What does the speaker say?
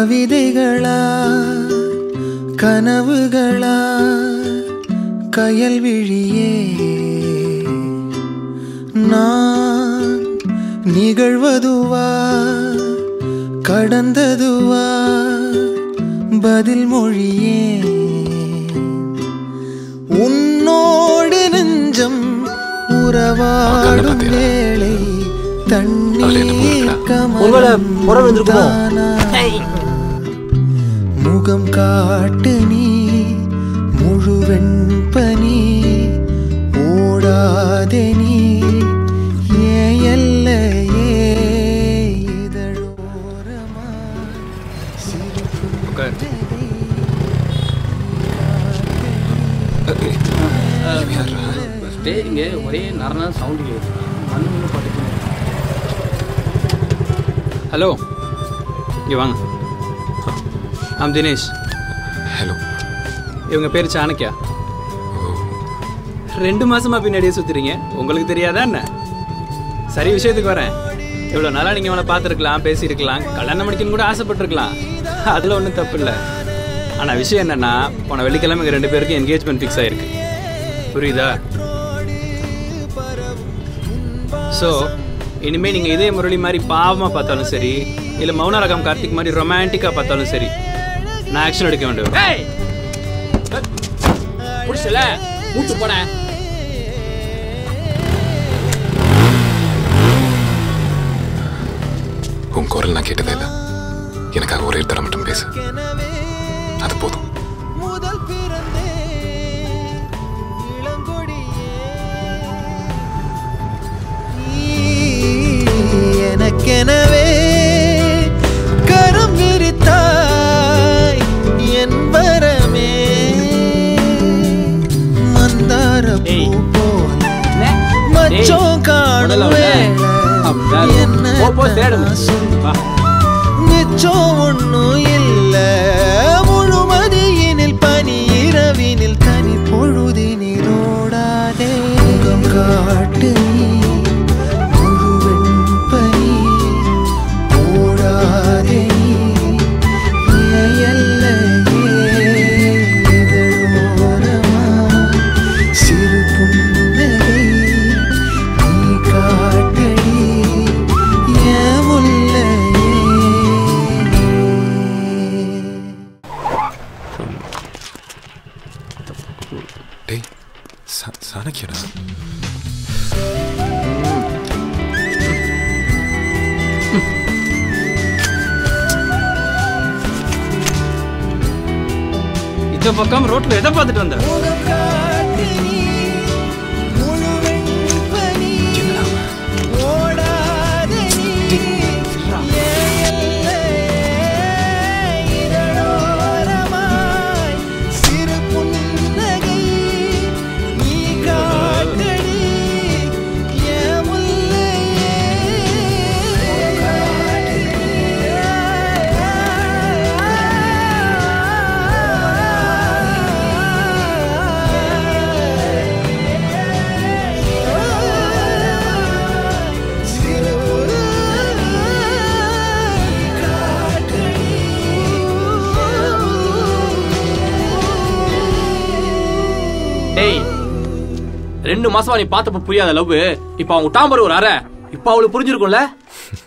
கவிதைகளா கனவுகளா கயல் விழியே நான் நிகழ்வதுவா கடந்ததுவா பதில் மொழியே உன்னோடு நெஞ்சம் உறவாடும் வேளை தண்ணீர் ஒருவேளை புற விழுந்திருக்குமோ? தானா? முகம் காட்டு நீ முழுவெண் பனி ஓடாதே நீ ஏன் எல்லையே இதழோரமா சிறு ஸ்டேஜிங்க ஒரே நரண சவுண்டு கேட்குது மண்ணு பட்டுச்சு ஹலோ இங்கே வாங்க ஆம் தினேஷ் ஹலோ இவங்க பேர் சாணக்கியா ரெண்டு மாசமா பின்னாடியே சுத்துறீங்க உங்களுக்கு தெரியாதா என்ன சரி விஷயத்துக்கு வரேன் இவ்வளோ நாளாக நீங்கள் அவளை பார்த்துருக்கலாம் பேசியிருக்கலாம் கல்யாணம் முடிக்கணும்னு கூட ஆசைப்பட்டிருக்கலாம் அதில் ஒன்றும் தப்பு இல்லை ஆனால் விஷயம் என்னன்னா போன வெள்ளிக்கிழமை எங்கள் ரெண்டு பேருக்கும் என்கேஜ்மெண்ட் ஃபிக்ஸ் ஆயிருக்கு புரியுதா ஸோ இனிமேல் நீங்கள் இதே முரளி மாதிரி பாவமாக பார்த்தாலும் சரி இல்லை மௌன ரகம் கார்த்திக் மாதிரி ரொமான்டிக்காக பார்த்தாலும் சரி நான் ஆக்ஷன் எடுக்க வேண்டும் ஏய் புடிச்சல மூச்சு போனேன் உன் குரல் நான் கேட்டதே இல்லை எனக்காக ஒரே தரம் மட்டும் பேசு அது போதும் முதல் பிறந்தே இளங்கொடியே நீ எனக்கெனவே கரம் விரித்தாய் என் வரமே மந்தார பூ போல மச்சம் காணும் வேளை என்ன நான் சொல்ல நிச்சம் ஒண்ணும் இல்ல முழுமதியினில் பனி இரவினில் தனி பொழுதினில் ஓடாதே முகம் காட்டு நீ முழுவெண் பனி ஓடாதே நீ ஏன் எல்லையே இதழோரமா சிறு புன்னகை நீ காட்டடி ஏன் முல்லையே டேய் சா- சாணக்கியடா இந்த பக்கம் ரோட்ல எதை பார்த்துட்டு வந்த முகம் காட்டு நீ முழுவெண் பனி ஓடாதே நீ ஏன் எல்லையே இதழோரமாய் சிறு புன்னகை நீ காட்டடி ஏன் டேய் ரெண்டு மாசமா நீ பார்த்தப்ப புரியாத லவ் இப்ப அவங்க டாம்பர் ஒரு அரை இப்ப அவளுக்கு புரிஞ்சிருக்கும்ல